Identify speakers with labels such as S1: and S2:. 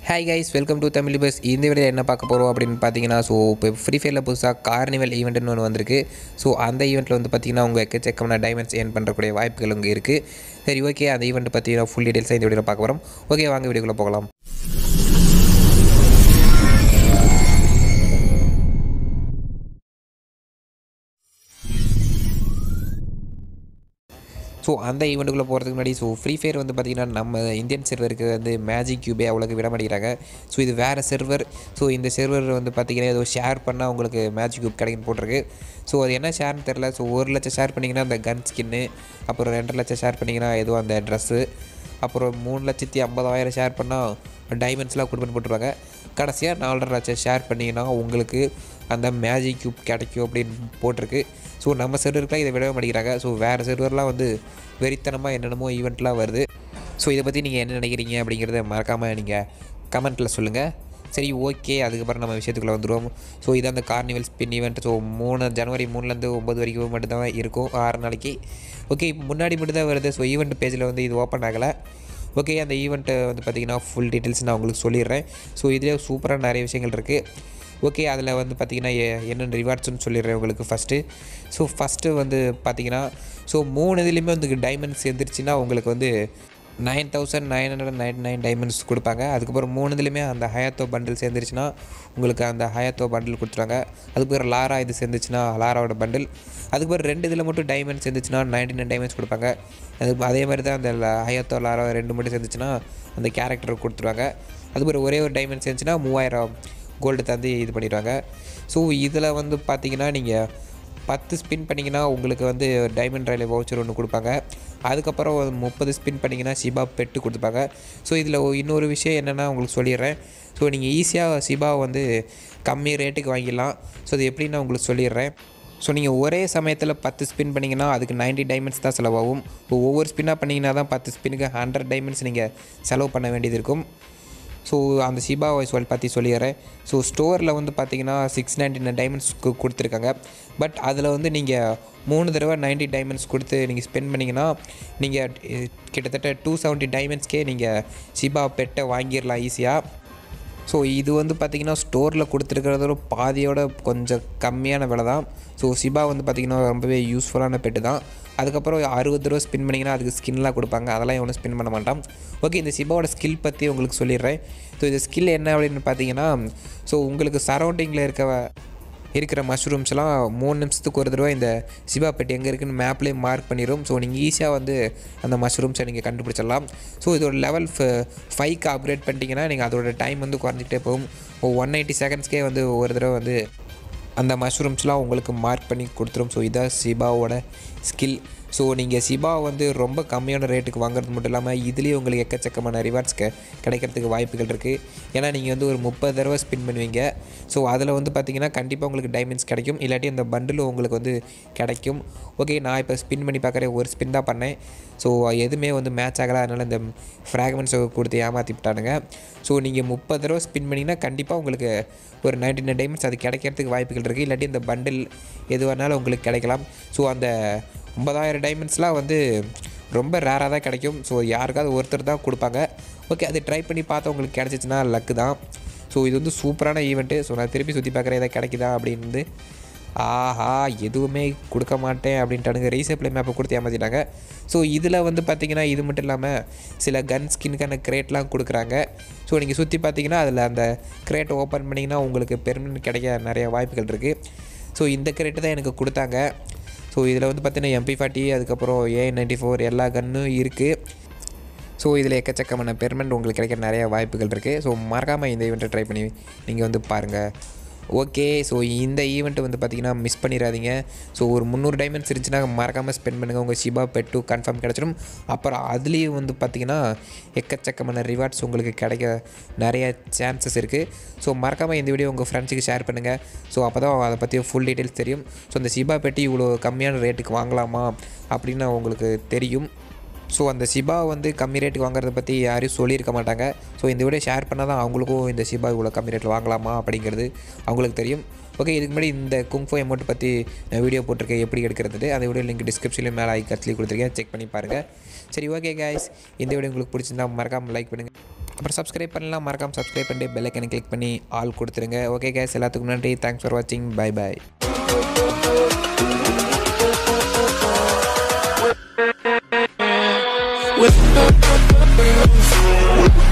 S1: hi guys welcome to Tamil bus இந்த video என்ன பார்க்க போகிறோம் அப்படின்னு பார்த்தீங்கன்னா ஸோ இப்போ ஃப்ரீ ஃபயரில் புதுசாக கார்னிவல் ஈவெண்ட்னு ஒன்று வந்திருக்கு ஸோ அந்த ஈவெண்ட்டில் வந்து பார்த்தீங்கன்னா உங்கள் எக்கச்சக்கமான டைமண்ட்ஸ் ஏர்ன் பண்ணுறக்கூடிய வாய்ப்புகள் உங்கள் இருக்குது சரி ஓகே அந்த ஈவெண்ட் பற்றி ஃபுல் டீட்டெயில்ஸாக இந்த வீடியோவில் பார்க்க போகிறோம் ஓகே வாங்க வீடியோக்குள்ளே போகலாம் ஸோ அந்த ஈவெண்ட்டுக்குள்ளே போகிறதுக்கு முன்னாடி ஸோ ஃப்ரீ ஃபயர் வந்து பார்த்திங்கன்னா நம்ம இந்தியன் சர்வருக்கு வந்து மேஜிக் கியூபே அவ்வளோக்கு விட மாட்டேங்கிறாங்க ஸோ இது வேறு சர்வர் ஸோ இந்த சர்வர் வந்து பார்த்திங்கன்னா ஏதோ ஷேர் பண்ணால் உங்களுக்கு மேஜிக் கியூப் கிடைக்குன்னு போட்டிருக்கு ஸோ அது என்ன ஷேர்னு தெரில ஸோ ஒரு லட்சம் ஷேர் பண்ணிங்கன்னா அந்த கன் ஸ்கின்னு அப்புறம் ரெண்டரை லட்சம் ஷேர் பண்ணிங்கன்னா ஏதோ அந்த ட்ரெஸ்ஸு அப்புறம் மூணு லட்சத்தி ஐம்பதாயிரம் ஷேர் பண்ணால் டைமண்ட்ஸ்லாம் கொடுப்பேன் போட்டுருவாங்க கடைசியாக நாலரை லட்சம் ஷேர் பண்ணிங்கன்னா உங்களுக்கு அந்த மேஜிக் கியூப் கிடைக்கும் அப்படின்னு போட்டிருக்கு ஸோ நம்ம சர்வருக்குலாம் இதை விடவே மாட்டேங்கிறாங்க ஸோ வேறு சர்வர்லாம் வந்து வெறித்தனமாக என்னென்னமோ ஈவெண்ட்லாம் வருது ஸோ இதை பற்றி நீங்கள் என்ன நினைக்கிறீங்க அப்படிங்கிறத மறக்காமல் நீங்கள் கமெண்ட்டில் சொல்லுங்கள் சரி ஓகே அதுக்கப்புறம் நம்ம விஷயத்துக்குள்ளே வந்துடுவோம் ஸோ இது அந்த கார்னிவல் ஸ்பின் ஈவெண்ட் ஸோ மூணு ஜனவரி மூணுலேருந்து ஒம்பது வரைக்கும் மட்டும்தான் இருக்கும் ஆறு நாளைக்கு ஓகே முன்னாடி மட்டும் தான் வருது ஸோ ஈவெண்ட் பேஜில் வந்து இது ஓப்பன் ஆகலை ஓகே அந்த ஈவெண்ட்டை வந்து பார்த்திங்கன்னா ஃபுல் டீட்டெயில்ஸ் நான் உங்களுக்கு சொல்லிடுறேன் ஸோ இதிலே சூப்பராக நிறைய விஷயங்கள் இருக்குது ஓகே அதில் வந்து பார்த்திங்கன்னா எ- என்னென்ன ரிவார்ட்ஸ்னு சொல்லிடுறேன் உங்களுக்கு ஃபஸ்ட்டு ஸோ ஃபஸ்ட்டு வந்து பார்த்திங்கன்னா ஸோ மூணு இதுலேயுமே வந்து டைமண்ட்ஸ் எந்திரிச்சின்னா உங்களுக்கு வந்து nine thousand nine hundred nine nine diamonds கொடுப்பாங்க அதுக்கப்புறம் மூணு இதுலேயுமே அந்த ஹயாத்தோ பண்டில் சேர்ந்துருச்சுன்னா உங்களுக்கு அந்த ஹயாத்தோ பண்டில் கொடுத்துருவாங்க அதுக்கப்புறம் லாரா இது சேர்ந்துச்சுன்னா லாராவோட பண்டில் அதுக்கப்புறம் ரெண்டு இதில் மட்டும் டைமண்ட்ஸ் சேர்ந்துச்சுன்னா நைன்டி நைன் டைமண்ட்ஸ் கொடுப்பாங்க அது அதே மாதிரி தான் அந்த ல- ஹயாத்தோ லாரா ரெண்டு மட்டும் சேர்ந்துச்சுன்னா அந்த கேரக்டர் கொடுத்துருவாங்க அதுக்கப்புறம் ஒரே ஒரு டைமண்ட் சேர்ந்துச்சுன்னா மூவாயிரம் கோல்டு தந்து இது பண்ணிடுவாங்க ஸோ இதில் வந்து பார்த்தீங்கன்னா நீங்கள் பத்து ஸ்பின் பண்ணிங்கன்னா உங்களுக்கு வந்து டைமண்ட் ரயில்வே வவுச்சர் ஒன்று கொடுப்பாங்க அதுக்கப்புறம் ஒரு முப்பது ஸ்பின் பண்ணிங்கன்னா சிபா பெட்டு கொடுத்துப்பாங்க ஸோ இதில் இன்னொரு விஷயம் என்னென்னா உங்களுக்கு சொல்லிடுறேன் ஸோ நீங்கள் ஈஸியாக சிபா வந்து கம்மி ரேட்டுக்கு வாங்கிடலாம் ஸோ அது எப்படின்னு உங்களுக்கு சொல்லிடுறேன் ஸோ நீங்கள் ஒரே சமயத்தில் பத்து ஸ்பின் பண்ணிங்கன்னா அதுக்கு 90 டைமண்ட்ஸ் தான் செலவாகும் இப்போ ஒவ்வொரு ஸ்பின்னாக பண்ணிங்கன்னா தான் பத்து ஸ்பின்னுக்கு ஹண்ட்ரட் டைமண்ட்ஸ் நீங்கள் செலவு பண்ண வேண்டியது இருக்கும் ஸோ அந்த சிபா சொல் பற்றி சொல்லிடுறேன் ஸோ ஸ்டோரில் வந்து பார்த்தீங்கன்னா சிக்ஸ் நைன்டி நைன் டைமண்ட்ஸ்க்கு கொடுத்துருக்காங்க பட் அதில் வந்து நீங்கள் மூணு தடவை 90 டைமண்ட்ஸ் கொடுத்து நீங்கள் ஸ்பெண்ட் பண்ணிங்கன்னா நீங்கள் கிட்டத்தட்ட டூ செவன்ட்டி டைமண்ட்ஸ்க்கே நீங்கள் சிபா பெட்டை வாங்கிடலாம் ஈஸியாக ஸோ இது வந்து பார்த்திங்கன்னா ஸ்டோரில் கொடுத்துருக்கிறதோட பாதியோட கொஞ்சம் கம்மியான விலை தான் ஸோ சிபா வந்து பார்த்திங்கன்னா ரொம்பவே யூஸ்ஃபுல்லான பெட்டு தான் அதுக்கப்புறம் அறுபது தடவை ஸ்பின் பண்ணிங்கன்னா அதுக்கு ஸ்கின்லாம் கொடுப்பாங்க அதெல்லாம் எவனும் ஸ்பின் பண்ண மாட்டான் ஓகே இந்த சிபாவோட ஸ்கில் பற்றி உங்களுக்கு சொல்லிடுறேன் ஸோ இந்த ஸ்கில் என்ன அப்படின்னு பார்த்தீங்கன்னா ஸோ உங்களுக்கு சரௌண்டிங்கில் இருக்க இருக்கிற மஷ்ரூம்ஸ்லாம் மூணு நிமிஷத்துக்கு ஒரு தடவை இந்த சிவா பெட்டி எங்கே இருக்குன்னு மேப்லேயே மார்க் பண்ணிடும் ஸோ நீங்கள் ஈஸியாக வந்து அந்த மஷ்ரூம்ஸை நீங்கள் கண்டுபிடிச்சிடலாம் ஸோ இதோட லெவல் ஃபைவ்க்கு அப்கிரேட் பண்ணிட்டீங்கன்னா நீங்கள் அதோட டைம் வந்து குறைஞ்சிக்கிட்டே போகும் ஒன் எயிட்டி செகண்ட்ஸ்க்கே வந்து ஒரு தடவை வந்து அந்த மஷ்ரூம்ஸ்லாம் உங்களுக்கு மார்க் பண்ணி கொடுத்துரும் ஸோ இதான் சிபாவோட ஸ்கில் ஸோ நீங்கள் சிபா வந்து ரொம்ப கம்மியான ரேட்டுக்கு வாங்குறது மட்டும் இல்லாமல் இதுலேயும் உங்களுக்கு எக்கச்சக்கமான ரிவார்ட்ஸ் கெ கிடைக்கிறதுக்கு வாய்ப்புகள் இருக்குது ஏன்னா நீங்கள் வந்து ஒரு முப்பது தடவை ஸ்பின் பண்ணுவீங்க ஸோ அதில் வந்து பார்த்தீங்கன்னா கண்டிப்பாக உங்களுக்கு டைமண்ட்ஸ் கிடைக்கும் இல்லாட்டி அந்த பண்டிலும் உங்களுக்கு வந்து கிடைக்கும் ஓகே நான் இப்போ ஸ்பின் பண்ணி பார்க்குறேன் ஒரு ஸ்பின் தான் பண்ணேன் ஸோ எதுவுமே வந்து மேட்ச் ஆகலை அதனால் இந்த ஃப்ராக்மெண்ட்ஸை கொடுத்து ஏமாற்றி விட்டானுங்க ஸோ நீங்கள் முப்பது தடவை ஸ்பின் பண்ணிங்கன்னா கண்டிப்பாக உங்களுக்கு ஒரு நைன்டி நைன் டைமண்ட்ஸ் அது கிடைக்கிறதுக்கு வாய்ப்புகள் இருக்குது இல்லாட்டி இந்த பண்டில் எது வேணாலும் உங்களுக்கு கிடைக்கலாம் ஸோ அந்த ஒன்பதாயிரம் டைமண்ட்ஸ்லாம் வந்து ரொம்ப ரேராக தான் கிடைக்கும் ஸோ யாருக்காவது ஒருத்தர் தான் கொடுப்பாங்க ஓகே அது ட்ரை பண்ணி பார்த்தா உங்களுக்கு கிடச்சிச்சின்னா லக்கு தான் ஸோ இது வந்து சூப்பரான ஈவெண்ட்டு ஸோ நான் திருப்பி சுற்றி பார்க்குறேன் எதாவது கிடைக்குதா அப்படின்னு ஆஹா எதுவுமே கொடுக்க மாட்டேன் அப்படின்ட்டானுங்க ரீசப்ளை மேப்பை கொடுத்து ஏமாற்றிட்டாங்க ஸோ இதில் வந்து பார்த்தீங்கன்னா இது மட்டும் இல்லாமல் சில கன் ஸ்கின்னுக்கான கிரேட்லாம் கொடுக்குறாங்க ஸோ நீங்கள் சுற்றி பார்த்தீங்கன்னா அதில் அந்த கிரேட்டை ஓப்பன் பண்ணிங்கன்னா உங்களுக்கு பெர்மனன்ட் கிடைக்க நிறைய வாய்ப்புகள் இருக்குது ஸோ இந்த கிரேட்டு தான் எனக்கு கொடுத்தாங்க ஸோ இதில் வந்து பார்த்தீங்கன்னா எம்பி ஃபார்ட்டி அதுக்கப்புறம் ஏ நைன்டி ஃபோர் எல்லா கன்னும் இருக்குது ஸோ இதில் எக்கச்சக்கமான பெர்மனண்ட் உங்களுக்கு கிடைக்க நிறைய வாய்ப்புகள் இருக்குது ஸோ மறக்காமல் இந்த ஈவெண்ட்டை ட்ரை பண்ணி நீங்கள் வந்து பாருங்கள் ஓகே ஸோ இந்த ஈவெண்ட்டு வந்து பார்த்தீங்கன்னா மிஸ் பண்ணிடாதீங்க ஸோ ஒரு முந்நூறு டைமண்ட்ஸ் இருந்துச்சுன்னா மறக்காமல் ஸ்பெண்ட் பண்ணுங்கள் உங்கள் ஷிபா பெட்டு கன்ஃபார்ம் கிடச்சிடும் அப்புறம் அதுலேயும் வந்து பார்த்தீங்கன்னா எக்கச்சக்கமான ரிவார்ட்ஸ் உங்களுக்கு கிடைக்க நிறைய சான்சஸ் இருக்குது ஸோ மறக்காமல் இந்த வீடியோ உங்கள் ஃப்ரெண்ட்ஸுக்கு ஷேர் பண்ணுங்கள் ஸோ அப்போ தான் அதை பற்றி ஃபுல் டீட்டெயில்ஸ் தெரியும் ஸோ அந்த ஷிபா பெட்டி இவ்வளோ கம்மியான ரேட்டுக்கு வாங்கலாமா அப்படின்னு உங்களுக்கு தெரியும் ஸோ அந்த சிபா வந்து கம்மி ரேட்டுக்கு வாங்குறத பற்றி யாரையும் சொல்லியிருக்க மாட்டாங்க ஸோ இந்த வீடியோ ஷேர் பண்ணால் தான் அவங்களுக்கும் இந்த சிபா இவ்வளோ கம்மி ரேட்டில் வாங்கலாமா அப்படிங்கிறது அவங்களுக்கு தெரியும் ஓகே இதுக்கு முன்னாடி இந்த குங்ஃபோ அமௌண்ட் பற்றி நான் வீடியோ போட்டிருக்கேன் எப்படி எடுக்கிறது அந்த வீடியோ லிங்க் டிஸ்கிரிப்ஷன்லேயும் மேலே ஐ கட்ஸ்லேயும் கொடுத்துருக்கேன் செக் பண்ணி பாருங்கள் சரி ஓகே guys இந்த வீடியோ உங்களுக்கு பிடிச்சிருந்தா மறக்காமல் லைக் பண்ணுங்கள் அப்புறம் சப்ஸ்கிரைப் பண்ணலாம் மறக்காமல் சப்ஸ்கிரைப் பண்ணிட்டு பெல் ஐக்கனை கிளிக் பண்ணி ஆல் கொடுத்துருங்க ஓகே கேஸ் எல்லாத்துக்கும் நன்றி தேங்க்ஸ் ஃபார் வாட்சிங் பை பாய்
S2: with